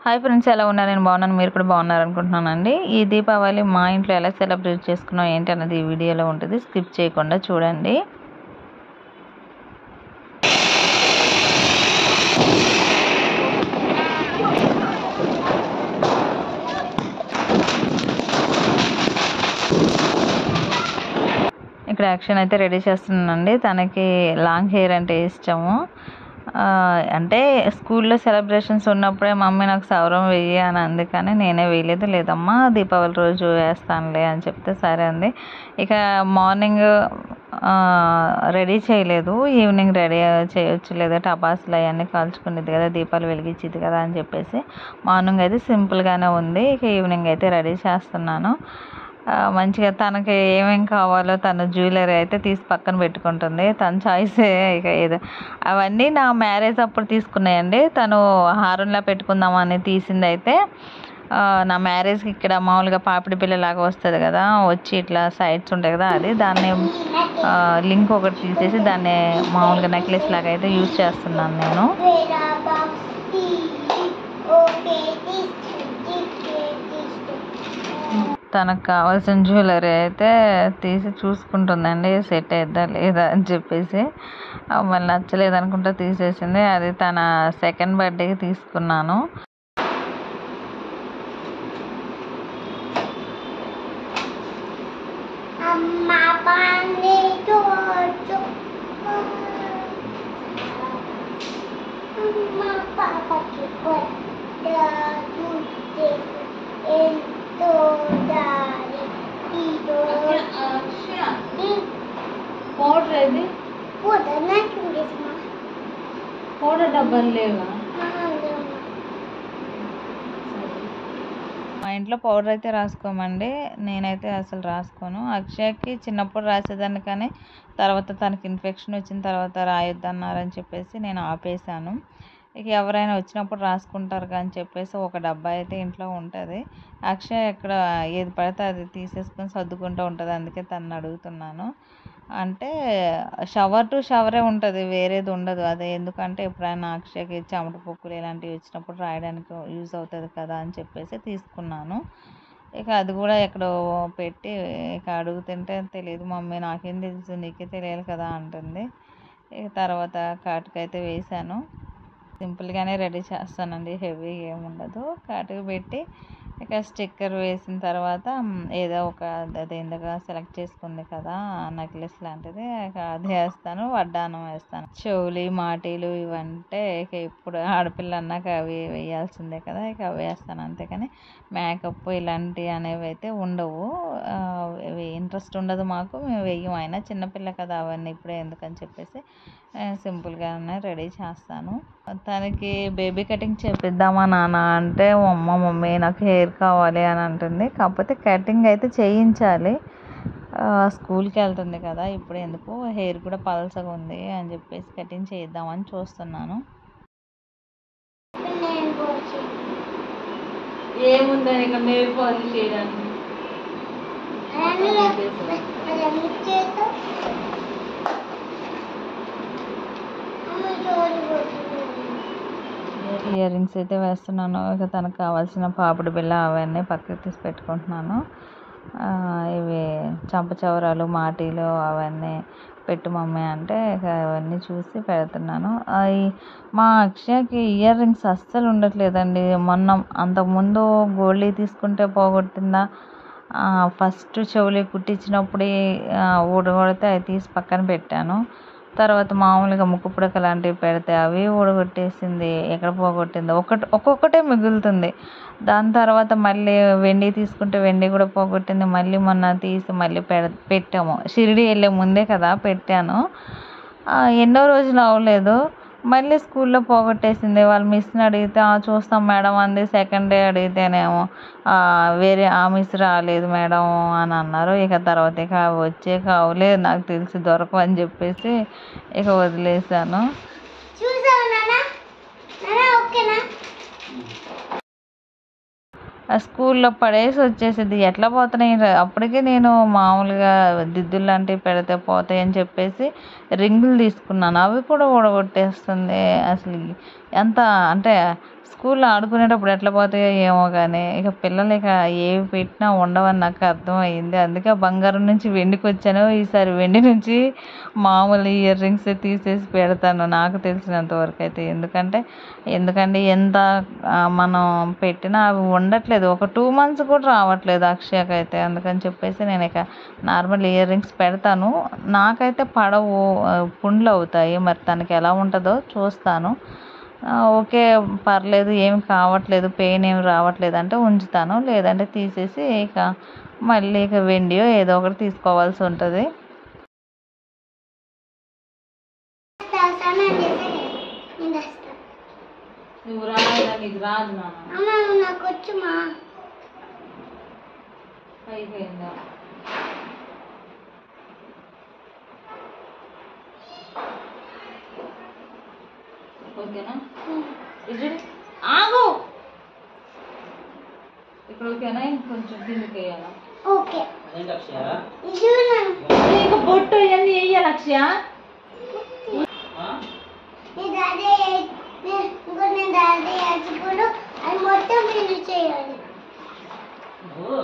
Hi friends ఎలా ఉన్నారు నేను బాగున్నాను మీరు కూడా బాగున్నారు అనుకుంటున్నానండి ఈ దీపావళి మా ఇంట్లో ఎలా సెలబ్రేట్ చేసుకున్నాం ఏంటి అన్నది ఈ వీడియోలో ఉంటుంది స్కిప్ చేయకుండా చూడండి ఇక్కడ యాక్షన్ అయితే రెడీ చేస్తున్నానండి తనకి లాంగ్ హెయిర్ అంటే ఇష్టము ఆ, అంటే స్కూల్లో సెలబ్రేషన్స్ ఉన్నప్పుడే మమ్మీ నాకు సౌరం వెయ్యి అని అంది కానీ నేనే వేయలేదు లేదమ్మా దీపావళి రోజు వేస్తానులే అని చెప్తే సరే అంది ఇక మార్నింగ్ రెడీ చేయలేదు ఈవినింగ్ రెడీ చేయొచ్చు లేదా టపాసులు అవన్నీ కాల్చుకునేది కదా దీపాలు వెలిగించేది కదా అని చెప్పేసి మార్నింగ్ అయితే సింపుల్గానే ఉంది ఇక ఈవినింగ్ అయితే రెడీ చేస్తున్నాను ఆ, మంచిగా తనకి ఏమేం కావాలో తన జ్యువెలరీ అయితే తీసి పక్కన పెట్టుకుంటుంది తన చాయిసే ఇక ఏదో అవన్నీ నా మ్యారేజ్ అప్పుడు తీసుకున్నాయండి తను హారంలా పెట్టుకుందామని తీసింది అయితే ఆ, నా మ్యారేజ్కి ఇక్కడ మామూలుగా పాపిడి పిల్లలాగా వస్తుంది కదా వచ్చి ఇట్లా సైడ్స్ ఉంటాయి కదా అది దాన్ని లింక్ ఒకటి తీసేసి దాన్ని మామూలుగా నెక్లెస్ లాగా అయితే యూజ్ చేస్తున్నాను నేను Vera box T. Okay, this two, this two, this two. తనకు కావాల్సిన జ్యువెలరీ అయితే తీసి చూసుకుంటుందండి సెట్ అయిద్దా లేదా అని చెప్పేసి ఆ, మళ్ళీ నచ్చలేదు అనుకుంటా తీసేసింది అది తన సెకండ్ బర్త్డేకి తీసుకున్నాను అమ్మా పాని చోచు అమ్మా పాపకి కొత్త చూస్తే ఎంతో దారి ఇదో పౌడర్ ఏది పోదన్నా చూడేసమ్మా పౌడర్ డబ్బాలు లేవా మా ఇంట్లో పౌడర్ అయితే రాసుకోమండి నేనైతే అసలు రాసుకోను అక్షయకి చిన్నప్పుడు రాసేదాన్ని కానీ తర్వాత తనకి ఇన్ఫెక్షన్ వచ్చిన తర్వాత రాయొద్దు అన్నారని చెప్పేసి నేను ఆపేసాను ఇక ఎవరైనా వచ్చినప్పుడు రాసుకుంటారు అని చెప్పేసి ఒక డబ్బా అయితే ఇంట్లో ఉంటుంది అక్షయ్ ఎక్కడ ఏది పడితే అది తీసేసుకొని సర్దుకుంటూ ఉంటుంది అందుకే తను అడుగుతున్నాను అంటే షవర్ టు షవరే ఉంటుంది వేరేది ఉండదు అదే ఎందుకంటే ఎప్పుడైనా అక్షయకి చెమట పొక్కులు ఇలాంటివి వచ్చినప్పుడు రాయడానికి యూజ్ అవుతుంది కదా అని చెప్పేసి తీసుకున్నాను ఇక అది కూడా ఎక్కడో పెట్టి ఇక అడుగుతుంటే తెలియదు మమ్మీ నాకేం తెలుసు నీకే తెలియాలి కదా అంటుంది ఇక తర్వాత కాటుకైతే వేసాను సింపుల్గానే రెడీ చేస్తానండి హెవీ ఏముండదు కాటుకు పెట్టి ఇక స్టిక్కర్ వేసిన తర్వాత మ్, ఏదో ఒక అదే ఇందాక సెలెక్ట్ చేసుకుంది కదా నెక్లెస్ లాంటిది ఇక అది వేస్తాను వడ్డానం వేస్తాను చెవులు మాటీలు ఇవంటే ఇక ఇప్పుడు ఆడపిల్ల అన్నాక అవి వేయాల్సిందే కదా ఇక అవి వేస్తాను అంతేకాని మేకప్ ఇలాంటివి అనేవి అయితే ఉండవు ఆ, ఇవి ఇంట్రెస్ట్ ఉండదు మాకు మేము వెయ్యం అయినా చిన్నపిల్ల కదా అవన్నీ ఇప్పుడే ఎందుకని చెప్పేసి ఆ, సింపుల్గానే రెడీ చేస్తాను తనకి బేబీ కటింగ్ చేపిద్దామా నాన్న అంటే అమ్మ మమ్మీ నాకు హెయిర్ కావాలి అని అంటుంది కాకపోతే కటింగ్ అయితే చేయించాలి ఆ, స్కూల్కి వెళ్తుంది కదా ఇప్పుడు ఎందుకు హెయిర్ కూడా పలసగా ఉంది అని చెప్పేసి కటింగ్ చేద్దామని చూస్తున్నాను నేను పోచి ఏముందని ఇక్కడ నెయిల్ పాలిష్ చేయడానికి అన్నీ అన్నీ చేస్తా అమ్మ చోరీ పోతుంది ఇయర్ రింగ్స్ అయితే వేస్తున్నాను ఇక తనకు కావాల్సిన పాపిడి బిళ్ళ అవన్నీ పక్కకి తీసి పెట్టుకుంటున్నాను ఆ, ఇవి చంపచవరాలు మాటీలు అవన్నీ పెట్టు మమ్మీ అంటే ఇక అవన్నీ చూసి పెడుతున్నాను ఆ, ఈ మా అక్షయకి ఇయర్ రింగ్స్ అస్సలు ఉండట్లేదండి మొన్న అంతకుముందు గోల్డీ తీసుకుంటే పోగొట్టిందా ఫస్ట్ చెవులు కుట్టించినప్పుడు ఊడగొడితే అవి తీసి పక్కన పెట్టాను తర్వాత మామూలుగా ముక్కు పుడక లాంటివి పెడితే అవి ఊడగొట్టేసింది ఎక్కడ పోగొట్టిందో ఒకటి ఒక్కొక్కటే మిగులుతుంది దాని తర్వాత మళ్ళీ వెండి తీసుకుంటే వెండి కూడా పోగొట్టింది మళ్ళీ మొన్న తీసి మళ్ళీ పెడ పెట్టాము షిరిడి వెళ్ళే ముందే కదా పెట్టాను ఆ, ఎన్నో రోజులు అవ్వలేదు మళ్ళీ స్కూల్లో పోగొట్టేసింది వాళ్ళు మిస్ని అడిగితే "ఆ, చూస్తాం మేడం అంది సెకండ్ డే అడిగితేనేమో "ఆ, వేరే ఆ మిస్ రాలేదు మేడం అని అన్నారు ఇక తర్వాత ఇక అవి వచ్చే కావులే నాకు తెలిసి దొరకవు అని చెప్పేసి ఇక వదిలేసాను చూసావా నాన్న నాన్న ఓకేనా ఆ స్కూల్లో పడేసి వచ్చేసింది ఎట్లా పోతున్నాయి ర- అప్పటికే నేను మామూలుగా దిద్దులు లాంటివి పెడితే పోతాయి అని చెప్పేసి రింగులు తీసుకున్నాను అవి కూడా ఊడగొట్టేస్తుంది అసలు ఎంత అంటే స్కూల్లో ఆడుకునేటప్పుడు ఎట్లా పోతాయో ఏమో కానీ ఇక పిల్లలు ఇక ఏవి పెట్టినా ఉండవని నాకు అర్థమైంది అందుకే ఆ బంగారం నుంచి వెండికి వచ్చాను ఈసారి వెండి నుంచి మామూలు ఇయర్ రింగ్స్ తీసేసి పెడతాను నాకు తెలిసినంత వరకు అయితే ఎందుకంటే ఎందుకంటే ఎంత ఆ, మనం పెట్టినా అవి ఉండట్లేదు ఒక టూ మంత్స్ కూడా రావట్లేదు అక్షయకి అయితే అందుకని చెప్పేసి నేను ఇక నార్మల్ ఇయర్ రింగ్స్ పెడతాను నాకైతే పడవు ఆ, పుండ్లు అవుతాయి మరి తనకి ఎలా ఉంటుందో చూస్తాను ఆ, ఓకే పర్లేదు ఏమి కావట్లేదు పెయిన్ ఏమి రావట్లేదు అంటే ఉంచుతాను లేదంటే తీసేసి ఇక మళ్ళీ ఇక వెండియో ఏదో ఒకటి తీసుకోవాల్సి ఉంటుంది స్నానం చేశాను నేను వస్తా నువ్వు రాదు నీకు రాదు అమ్మ నువ్వు నాకు వచ్చుమా అయిపోయిందా ఓకేనా ఇది ఆగు ఇక్కడ ఓకేనా ఇంకొంచెం కిందకి వేయాలా ఓకే అదేంటి అక్షయ ఇది నన్ను ఇక బొట్టు ఇవన్నీ వేయాలి అక్షయ ఆ? నేను అదే ఇంకో నేను అదే వేసినప్పుడు అది మొత్తం ఫినిష్ చేయాలి నువ్వు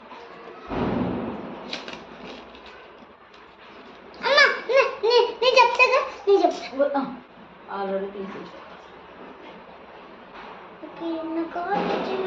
అమ్మ నే- నే- నేను చెప్తాగా నేను చెప్తా ఆల్రెడీ తీసి ఓకే నాకు వచ్చిన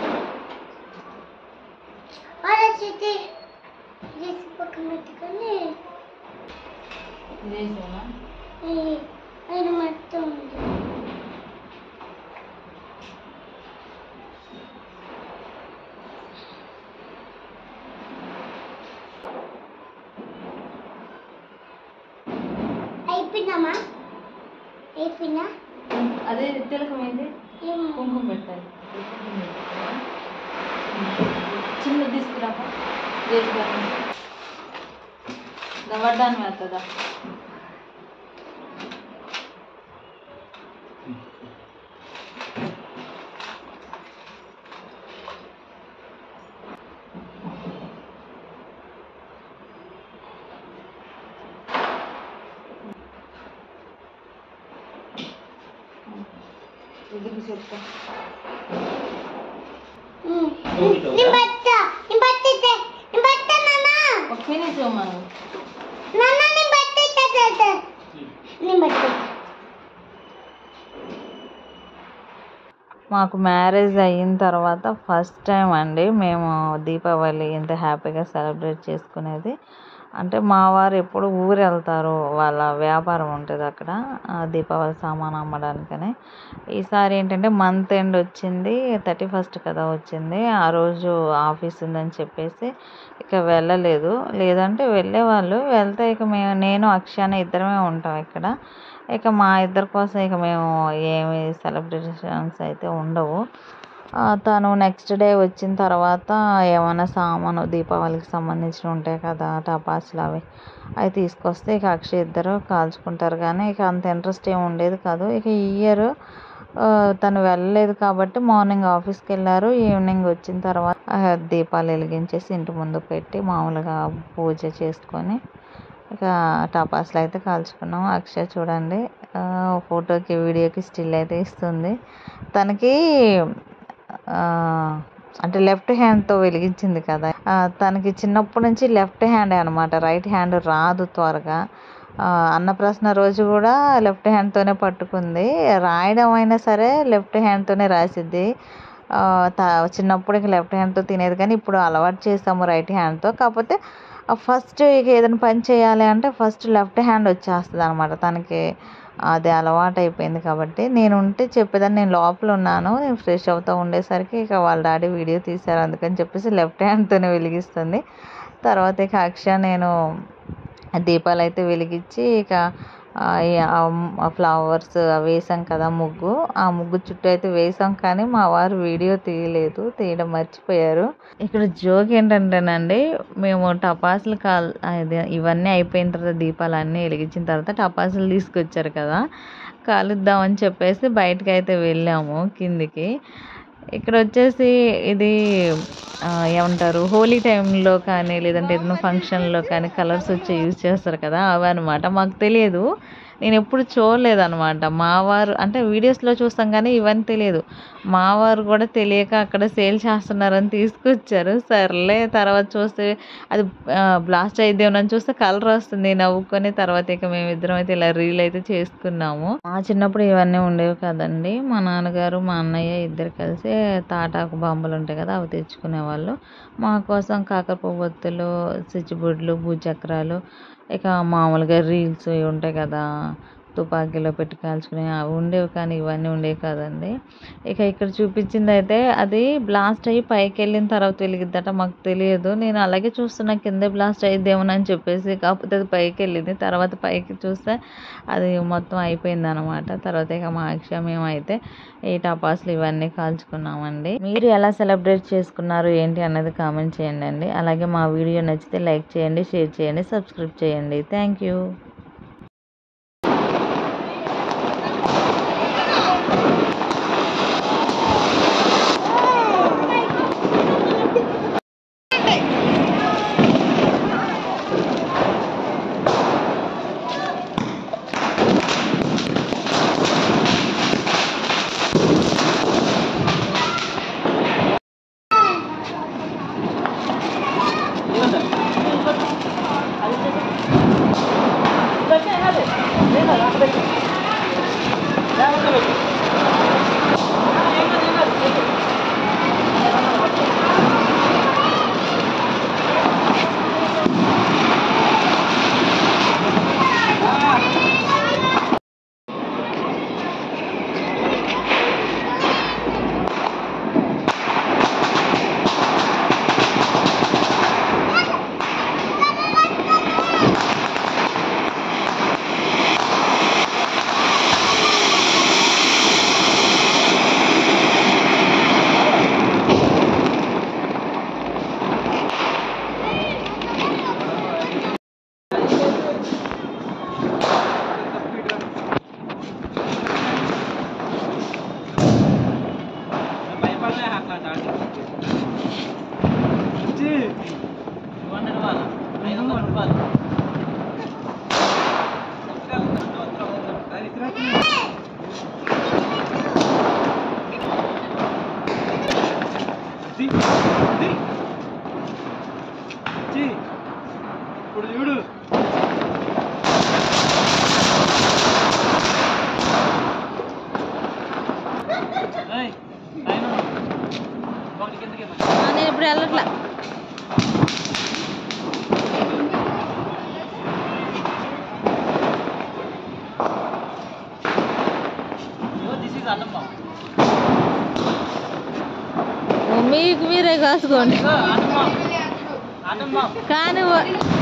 వాళ్ళ చేతి చేసి పక్కన పెట్టుకొని వేసానా ఈ- అది మొత్తం ఉంది అయిపోయిందమ్మా అయిపోయిందా అదే తిలకం ఏంది ఏం కుంకుమ పెట్టాలి కుంకుమ పెట్టాలా? చిన్న తీసుకురాక వేసుకోండి వడ్డాను వేస్తుందా ఇది చెప్తా ఉమ్. ఊరిలో నీ బట్ట నీ బట్ట ఇస్తే నీ బట్ట నాన్న ఒక ఫినిష్ ఇవ్వమను నాన్న నీ బట్ట ఇస్తే నీ బట్ట మాకు మ్యారేజ్ అయిన తర్వాత ఫస్ట్ టైం అండి మేము దీపావళి ఇంత హ్యాపీగా సెలబ్రేట్ చేసుకునేది అంటే మా వారు ఎప్పుడు ఊరు వెళ్తారు వాళ్ళ వ్యాపారం ఉంటుంది అక్కడ ఆ దీపావళి సామాన్ అమ్మడానికని ఈసారి ఏంటంటే మంత్ ఎండ్ వచ్చింది థర్టీ ఫస్ట్ కదా వచ్చింది ఆ రోజు ఆఫీస్ ఉందని చెప్పేసి ఇక వెళ్ళలేదు లేదంటే వెళ్ళేవాళ్ళు వెళ్తే ఇక మేము నేను అక్షయాన ఇద్దరమే ఉంటాం ఇక్కడ ఇక మా ఇద్దరి కోసం ఇక మేము ఏమి సెలబ్రేషన్స్ అయితే ఉండవు ఆ, తను నెక్స్ట్ డే వచ్చిన తర్వాత ఏమైనా సామాను దీపావళికి సంబంధించినవి ఉంటాయి కదా టపాసులు అవి అవి తీసుకొస్తే ఇక అక్షయ్ ఇద్దరు కాల్చుకుంటారు కానీ ఇక అంత ఇంట్రెస్ట్ ఏమి ఉండేది కాదు ఇక ఈ ఇయర్ తను వెళ్ళలేదు కాబట్టి మార్నింగ్ ఆఫీస్కి వెళ్ళారు ఈవినింగ్ వచ్చిన తర్వాత ఆ, దీపాలు వెలిగించేసి ఇంటి ముందు పెట్టి మామూలుగా పూజ చేసుకొని ఇక టపాసులు అయితే కాల్చుకున్నాం అక్షయ్ చూడండి ఆ, ఫోటోకి వీడియోకి స్టిల్ అయితే ఇస్తుంది తనకి ఆ, అంటే లెఫ్ట్ హ్యాండ్తో వెలిగించింది కదా ఆ, తనకి చిన్నప్పటి నుంచి లెఫ్ట్ హ్యాండ్ అనమాట రైట్ హ్యాండ్ రాదు త్వరగా ఆ, అన్నప్రాసన రోజు కూడా లెఫ్ట్ హ్యాండ్తోనే పట్టుకుంది రాయడం అయినా సరే లెఫ్ట్ హ్యాండ్తోనే రాసిద్ది ఆ, త- చిన్నప్పుడు ఇక లెఫ్ట్ హ్యాండ్తో తినేది కానీ ఇప్పుడు అలవాటు చేసాము రైట్ హ్యాండ్తో కాకపోతే ఫస్ట్ ఇక ఏదైనా పని చేయాలి అంటే ఫస్ట్ లెఫ్ట్ హ్యాండ్ వచ్చేస్తుంది అనమాట తనకి అది అలవాటు అయిపోయింది కాబట్టి నేను ఉంటే చెప్పేదాన్ని నేను లోపల ఉన్నాను నేను ఫ్రెష్ అవుతూ ఉండేసరికి ఇక వాళ్ళ డాడీ వీడియో తీశారు అందుకని చెప్పేసి లెఫ్ట్ హ్యాండ్తోనే వెలిగిస్తుంది తర్వాత ఇక అక్ష నేను దీపాలు అయితే వెలిగించి ఇక ఆ, ఈ ఆ ఫ్లవర్స్ అవి వేసాం కదా ముగ్గు ఆ ముగ్గు చుట్టూ అయితే వేసాం కానీ మా వారు వీడియో తీయలేదు తీయడం మర్చిపోయారు ఇక్కడ జోక్ ఏంటంటేనండి మేము టపాసులు కాల్ అది ఇవన్నీ అయిపోయిన తర్వాత దీపాలు అన్నీ వెలిగించిన తర్వాత టపాసులు తీసుకొచ్చారు కదా కాలుద్దామని చెప్పేసి బయటకు అయితే వెళ్ళాము కిందికి ఇక్కడ వచ్చేసి ఇది ఆ, ఏమంటారు హోలీ టైంలో కానీ లేదంటే ఏదైనా ఫంక్షన్లో కానీ కలర్స్ వచ్చి యూజ్ చేస్తారు కదా అవి అనమాట మాకు తెలియదు నేను ఎప్పుడు చూడలేదన్నమాట మా వారు అంటే వీడియోస్లో చూస్తాం కానీ ఇవన్నీ తెలియదు మా వారు కూడా తెలియక అక్కడ సేల్ చేస్తున్నారని తీసుకొచ్చారు సర్లే తర్వాత చూస్తే అది బ్లాస్ట్ అయిద్దేమని చూస్తే కలర్ వస్తుంది నవ్వుకొని తర్వాత ఇక మేమిద్దరం అయితే ఇలా రీల్ అయితే చేసుకున్నాము మా చిన్నప్పుడు ఇవన్నీ ఉండేవి కదండి మా నాన్నగారు మా అన్నయ్య ఇద్దరు కలిసి తాటాకు బాంబులు ఉంటాయి కదా అవి తెచ్చుకునేవాళ్ళు మా కోసం కాకర పువ్వొత్తులు చిచ్చుబుడ్లు భూచక్రాలు ఇక మామూలుగా రీల్స్ ఇవి ఉంటాయి కదా తుపాకీలో పెట్టి కాల్చుకునే అవి ఉండేవి కానీ ఇవన్నీ ఉండేవి కదండి ఇక ఇక్కడ చూపించింది అయితే అది బ్లాస్ట్ అయ్యి పైకి వెళ్ళిన తర్వాత వెలిగిద్దట మాకు తెలియదు నేను అలాగే చూస్తున్నా కింద బ్లాస్ట్ అయ్యిద్దేమోనని చెప్పేసి కాకపోతే అది పైకి వెళ్ళింది తర్వాత పైకి చూస్తే అది మొత్తం అయిపోయింది అనమాట తర్వాత ఇక మా అక్ష మేమైతే ఈ టపాసులు ఇవన్నీ కాల్చుకున్నామండి మీరు ఎలా సెలబ్రేట్ చేసుకున్నారు ఏంటి అన్నది కామెంట్ చేయండి అండి అలాగే మా వీడియో నచ్చితే లైక్ చేయండి షేర్ చేయండి సబ్స్క్రైబ్ చేయండి థ్యాంక్ యూ భయపడలే అట్లా దాటి టూ హండ్రెడ్ రూపాయలు ఐదు వందల రూపాయలు ఇప్పుడు చూడు ఏయ్, పైన ఉండు. ఒకటి కిందకి ఇవ్వండి. నేను ఇప్పుడు వెళ్ళట్లా ఇదిగో, this is అల్లం బాబు. మీకు మీరే కాసుకోండి ఇదిగో, అల్లం బాబు. అల్లం బాబు. కానీ వ-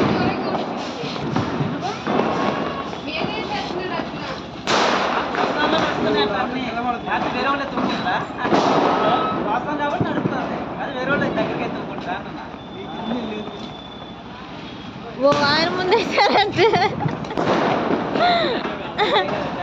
వాసనలో నడుస్తున్నాయి అట్లా అన్నీ. అది వేరే వాళ్ళే తుమ్ముకుంటా వాసన కాబట్టి నడుస్తుంది అది వేరే వాళ్ళ దగ్గరికి తుమ్ముకుంటా అంటున్నా ఓ ఆయన ముందే సరే